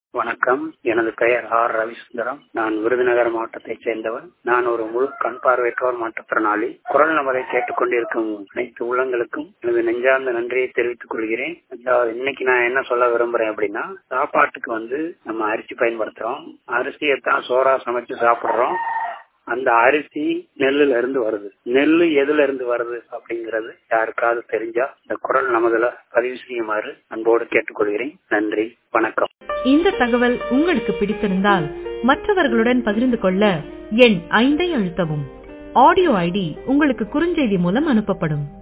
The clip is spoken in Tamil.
வணக்கம் எனது பெயர் ஆர் ரவிசுந்தரம் நான் விருதுநகர் மாவட்டத்தைச் சேர்ந்தவர் நான் ஒரு முழு கண் பார்வையற்றோர் மாற்றுத்திறனாளி குரல் நபரை கேட்டுக் கொண்டிருக்கும் அனைத்து உள்ளங்களுக்கும் எனது நெஞ்சார்ந்த நன்றியை தெரிவித்துக் கொள்கிறேன் அதாவது இன்னைக்கு நான் என்ன சொல்ல விரும்புறேன் அப்படின்னா சாப்பாட்டுக்கு வந்து நம்ம அரிசி பயன்படுத்துறோம் அரிசியை தான் சோறா சமைச்சு சாப்பிடுறோம் அந்த அரிசி நெல்லுல இருந்து வருது நெல்லு எதுல இருந்து வருது அப்படிங்கறது யாருக்காவது தெரிஞ்சா இந்த குரல் நமதுல பதிவு செய்யுமாறு அன்போடு கேட்டுக்கொள்கிறேன் நன்றி வணக்கம் இந்த தகவல் உங்களுக்கு பிடித்திருந்தால் மற்றவர்களுடன் பகிர்ந்து கொள்ள எண் ஐந்தை அழுத்தவும் ஆடியோ ஐடி உங்களுக்கு குறுஞ்செய்தி மூலம் அனுப்பப்படும்